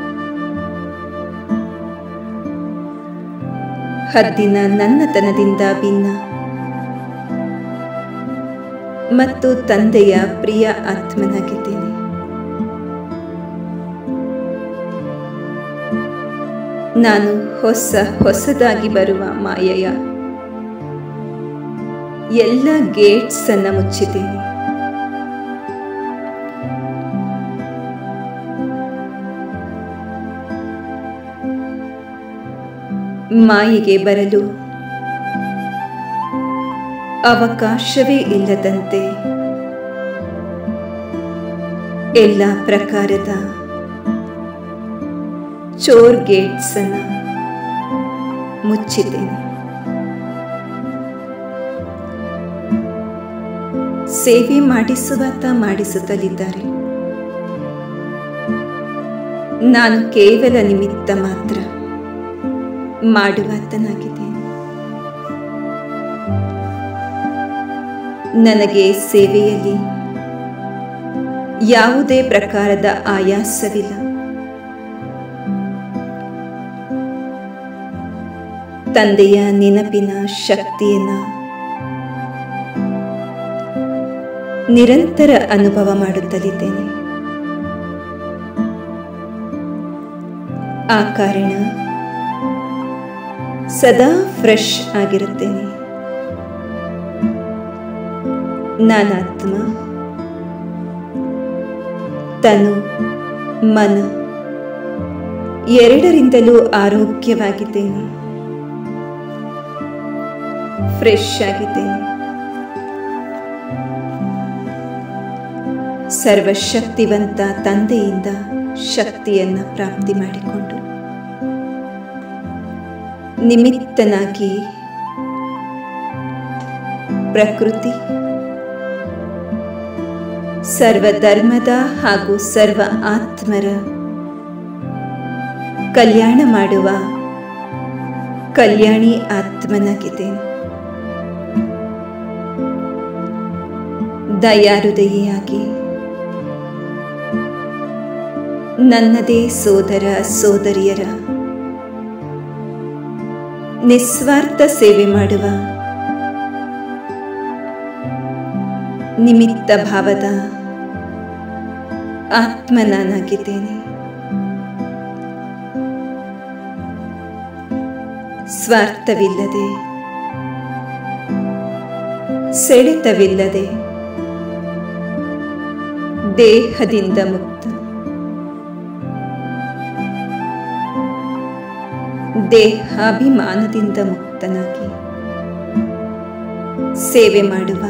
ಹದ್ದಿನ ನನ್ನತನದಿಂದ ಭಿನ್ನ ಮತ್ತು ತಂದೆಯ ಪ್ರಿಯ ಆತ್ಮನಾಗಿದ್ದೇನೆ ನಾನು ಹೊಸ ಹೊಸದಾಗಿ ಬರುವ ಮಾಯೆಯ ಎಲ್ಲ ಗೇಟ್ಸ್ ಅನ್ನ ಮುಚ್ಚಿದ್ದೇನೆ ಮಾಯೆಗೆ ಬರಲು ಅವಕಾಶವೇ ಇಲ್ಲದಂತೆ ಎಲ್ಲ ಪ್ರಕಾರದ ಚೋರ್ ಗೇಟ್ಸ್ ಅನ್ನ ಮುಚ್ಚಿದ್ದೇನೆ ಸೇವೆ ಮಾಡಿಸುವಾತ ಮಾಡಿಸುತ್ತಲಿದ್ದಾರೆ ನಾನು ಕೇವಲ ನಿಮಿತ್ತ ಮಾತ್ರ ಮಾಡುವಾತನಾಗಿದ್ದೇನೆ ನನಗೆ ಸೇವೆಯಲ್ಲಿ ಯಾವುದೇ ಪ್ರಕಾರದ ಆಯಾಸವಿಲ್ಲ ತಂದೆಯ ನೆನಪಿನ ಶಕ್ತಿಯನ್ನ ನಿರಂತರ ಅನುಭವ ಮಾಡುತ್ತಲಿದ್ದೇನೆ ಆ ಕಾರಣ ಸದಾ ಫ್ರೆಶ್ ಆಗಿರುತ್ತೇನೆ ನಾನಾತ್ಮ ತನು ಮನ ಎರಡರಿಂದಲೂ ಆರೋಗ್ಯವಾಗಿದ್ದೇನೆ ಫ್ರೆಶ್ ಆಗಿದ್ದೇನೆ ಸರ್ವಶಕ್ತಿವಂತ ತಂದೆಯಿಂದ ಶಕ್ತಿಯನ್ನು ಪ್ರಾಪ್ತಿ ಮಾಡಿಕೊಂಡು ನಿಮಿತ್ತನಾಗಿ ಪ್ರಕೃತಿ ಸರ್ವಧರ್ಮದ ಹಾಗೂ ಸರ್ವ ಆತ್ಮರ ಕಲ್ಯಾಣ ಮಾಡುವ ಕಲ್ಯಾಣಿ ಆತ್ಮನಾಗಿದ್ದೇನೆ ದಯಾಹೃದಯಿಯಾಗಿ ನನ್ನದೇ ಸೋದರ ಸೋದರಿಯರ ನಿಸ್ವಾರ್ಥ ಸೇವೆ ಮಾಡುವ ನಿಮಿತ್ತ ಭಾವದ ಆತ್ಮ ನಾನಾಗಿದ್ದೇನೆ ಸ್ವಾರ್ಥವಿಲ್ಲದೆ ಸೆಳೆತವಿಲ್ಲದೆ ದೇಹದಿಂದ ಮುಕ್ತ ದೇಹಾಭಿಮಾನದಿಂದ ಮುಕ್ತನಾಗಿ ಸೇವೆ ಮಾಡುವ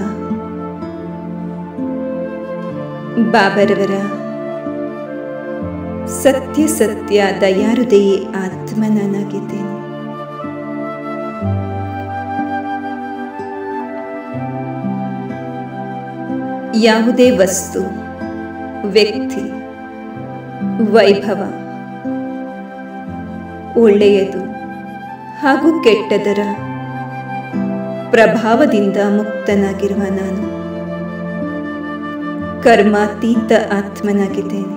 ಬಾಬರವರ ಸತ್ಯ ಸತ್ಯ ದಯಾರುದಯಿ ಆತ್ಮ ನಾನಾಗಿದ್ದೇನೆ ಯಾವುದೇ ವಸ್ತು ವ್ಯಕ್ತಿ ವೈಭವ ಒಳ್ಳೆಯದು ಹಾಗೂ ಕೆಟ್ಟದರ ಪ್ರಭಾವದಿಂದ ಮುಕ್ತನಾಗಿರುವ ನಾನು ಕರ್ಮಾತೀತ ಆತ್ಮನಾಗಿದ್ದೇನೆ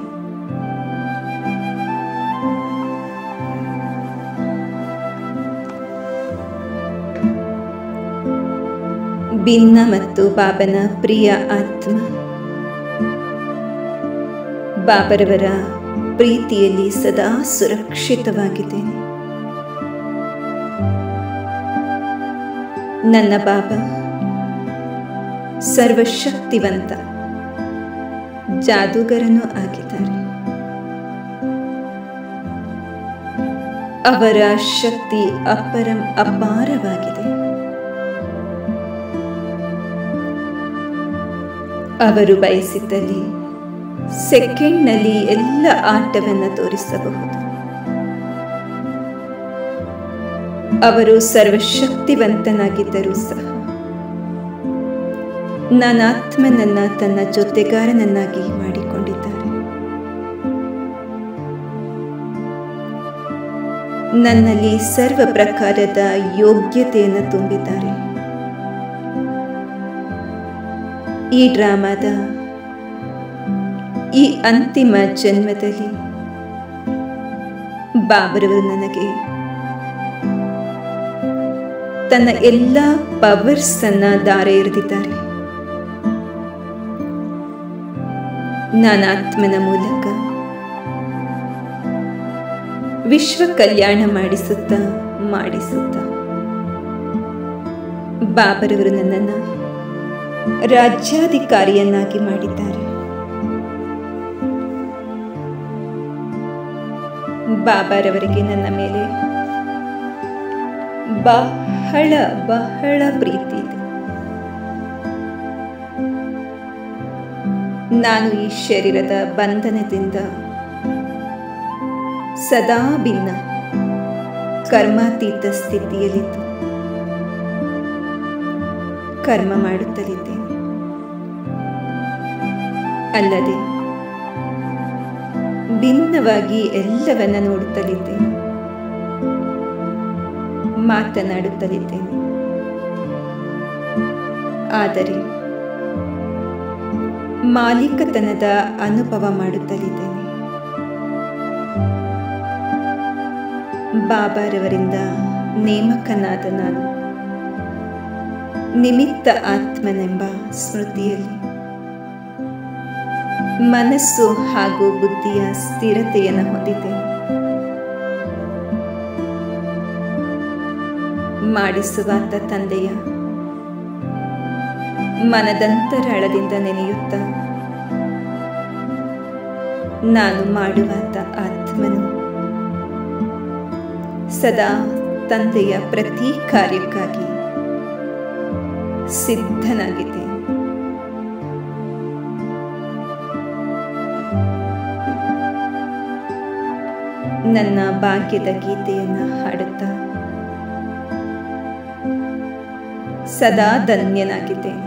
ಭಿನ್ನ ಮತ್ತು ಬಾಬನ ಪ್ರಿಯ ಆತ್ಮ ಬಾಬರವರ ಪ್ರೀತಿಯಲ್ಲಿ ಸದಾ ಸುರಕ್ಷಿತವಾಗಿದ್ದೇನೆ ನನ್ನ ಬಾಬಾ ಸರ್ವಶಕ್ತಿವಂತ ಜಾದೂಗರನೂ ಆಗಿದ್ದಾರೆ ಅವರ ಶಕ್ತಿ ಅಪರಂ ಅಪಾರವಾಗಿದೆ ಅವರು ಬಯಸಿದ್ದಲ್ಲಿ ಸೆಕೆಂಡ್ನಲ್ಲಿ ಎಲ್ಲ ಆಟವನ್ನು ತೋರಿಸಬಹುದು ಅವರು ಸರ್ವಶಕ್ತಿವಂತನಾಗಿದ್ದರೂ ಸಹ ನಾನಾತ್ಮನನ್ನ ತನ್ನ ಜೊತೆಗಾರನನ್ನಾಗಿ ಮಾಡಿಕೊಂಡಿದ್ದಾರೆ ನನ್ನಲ್ಲಿ ಸರ್ವ ಪ್ರಕಾರದ ಯೋಗ್ಯತೆಯನ್ನು ತುಂಬಿದ್ದಾರೆ ಈ ಡ್ರಾಮಾದ ಈ ಅಂತಿಮ ಜನ್ಮದಲ್ಲಿ ಬಾಬರವರು ನನಗೆ ತನ್ನ ಎಲ್ಲ ಪವರ್ಸ್ ಅನ್ನ ದಾರೆ ಎರೆದಿದ್ದಾರೆ ನಾನಾತ್ಮನ ಮೂಲಕ ವಿಶ್ವ ಕಲ್ಯಾಣ ಮಾಡಿಸುತ್ತಾ ಮಾಡಿಸುತ್ತಾ ಬಾಬರವರು ನನ್ನನ್ನು ರಾಜ್ಯಾಧಿಕಾರಿಯನ್ನಾಗಿ ಮಾಡಿದ್ದಾರೆ ಬಾಬಾರವರಿಗೆ ನನ್ನ ಮೇಲೆ ಬಹಳ ಬಹಳ ಪ್ರೀತಿ ಇದೆ ನಾನು ಈ ಶರೀರದ ಬಂಧನದಿಂದ ಸದಾ ಭಿನ್ನ ಕರ್ಮಾತೀತ ಸ್ಥಿತಿಯಲ್ಲಿದ್ದು ಕರ್ಮ ಮಾಡುತ್ತಲಿದ್ದೇನೆ ಅಲ್ಲದೆ ಭಿನ್ನವಾಗಿ ಎಲ್ಲವನ್ನ ನೋಡುತ್ತಲಿದ್ದೇನೆ ಮಾತನಾಡುತ್ತಲಿದ್ದೇನೆ ಆದರೆ ಮಾಲೀಕತನದ ಅನುಭವ ಮಾಡುತ್ತಲಿದ್ದೇನೆ ಬಾಬಾರವರಿಂದ ನೇಮಕನಾದ ನಾನು ನಿಮಿತ್ತ ಆತ್ಮನೆಂಬ ಸ್ಮೃತಿಯಲ್ಲಿ ಮನಸ್ಸು ಹಾಗೂ ಬುದ್ಧಿಯ ಸ್ಥಿರತೆಯನ್ನು ಹೊಂದಿದ್ದೇನೆ ಮಾಡಿಸುವಾತ ತಂದೆಯ ಮನದಂತರಾಳದಿಂದ ನೆನೆಯುತ್ತ ನಾನು ಮಾಡುವಾತ ಆತ್ಮನು ಸದಾ ತಂದೆಯ ಪ್ರತಿ ಕಾರ್ಯಕ್ಕಾಗಿ ಸಿದ್ಧನಾಗಿದ್ದೇನೆ ನನ್ನ ಭಾಗ್ಯದ ಗೀತೆಯನ್ನ ಹಾಡುತ್ತಾ ಸದಾ ಧನ್ಯನಾಗಿದ್ದೇನೆ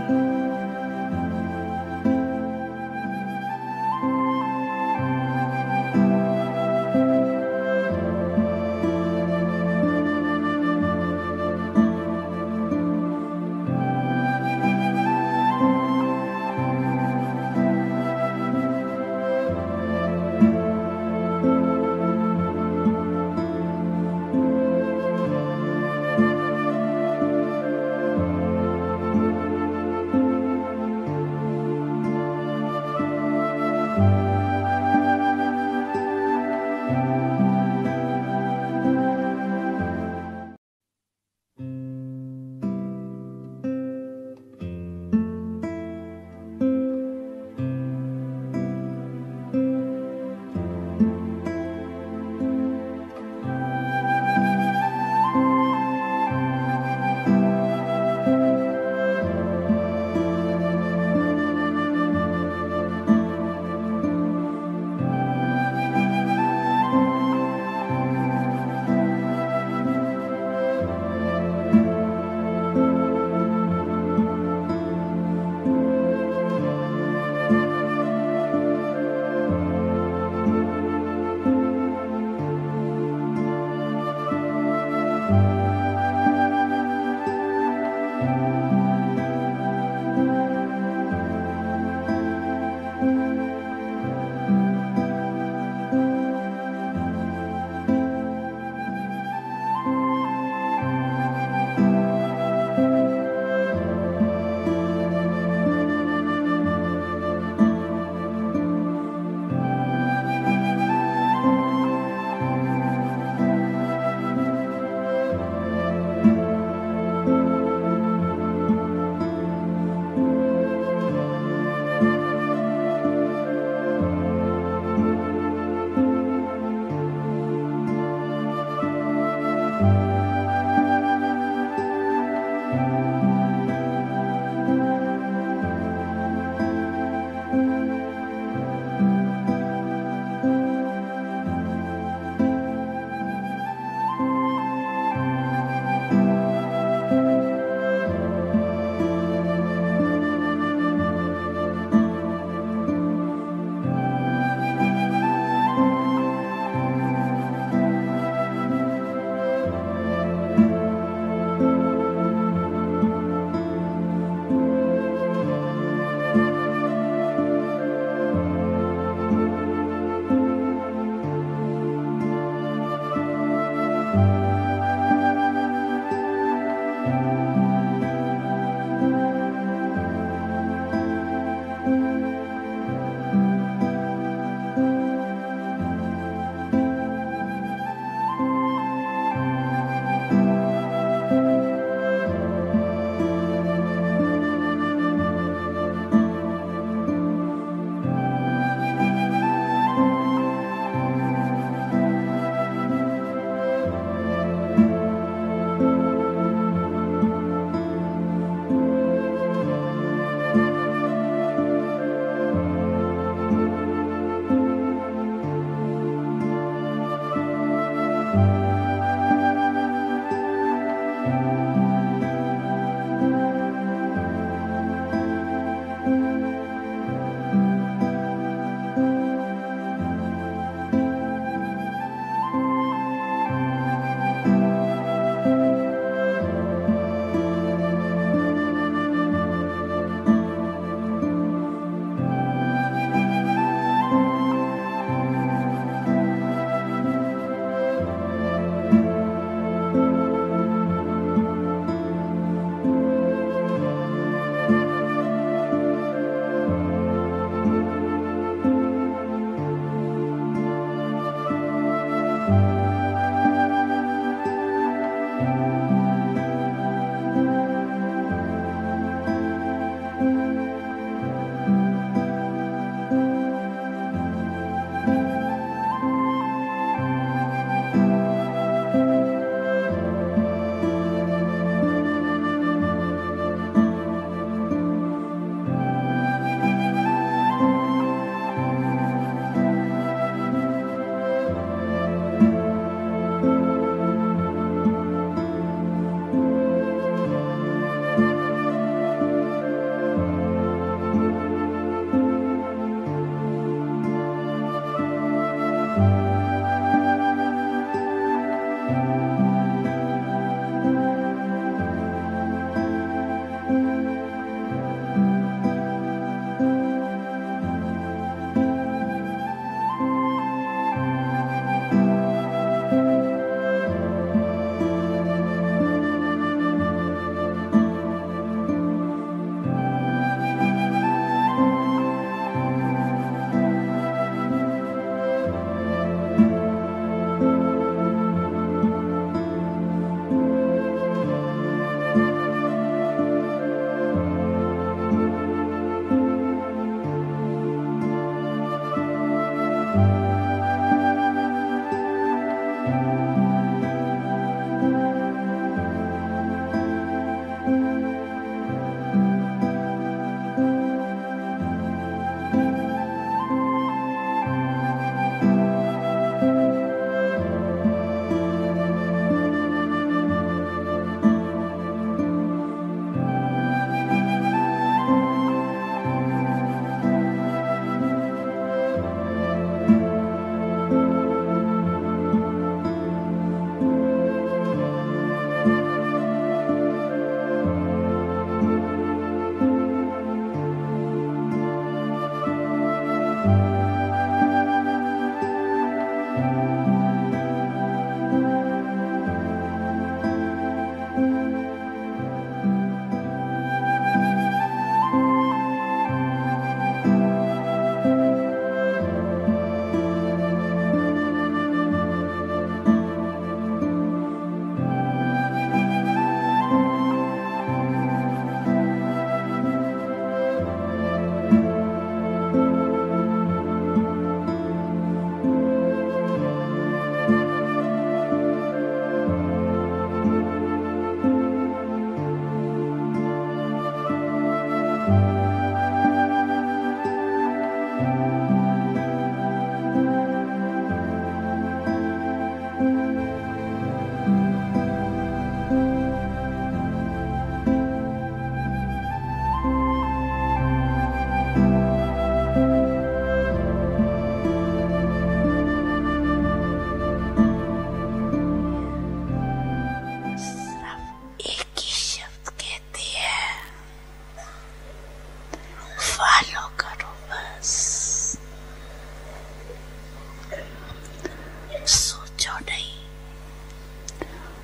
ಿ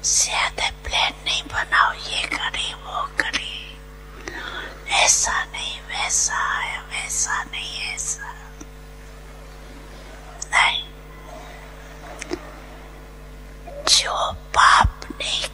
ज्यादा प्लान नहीं बनाओ ये करी वो करी ऐसा नहीं वैसा है वैसा नहीं ऐसा नहीं जो पाप नहीं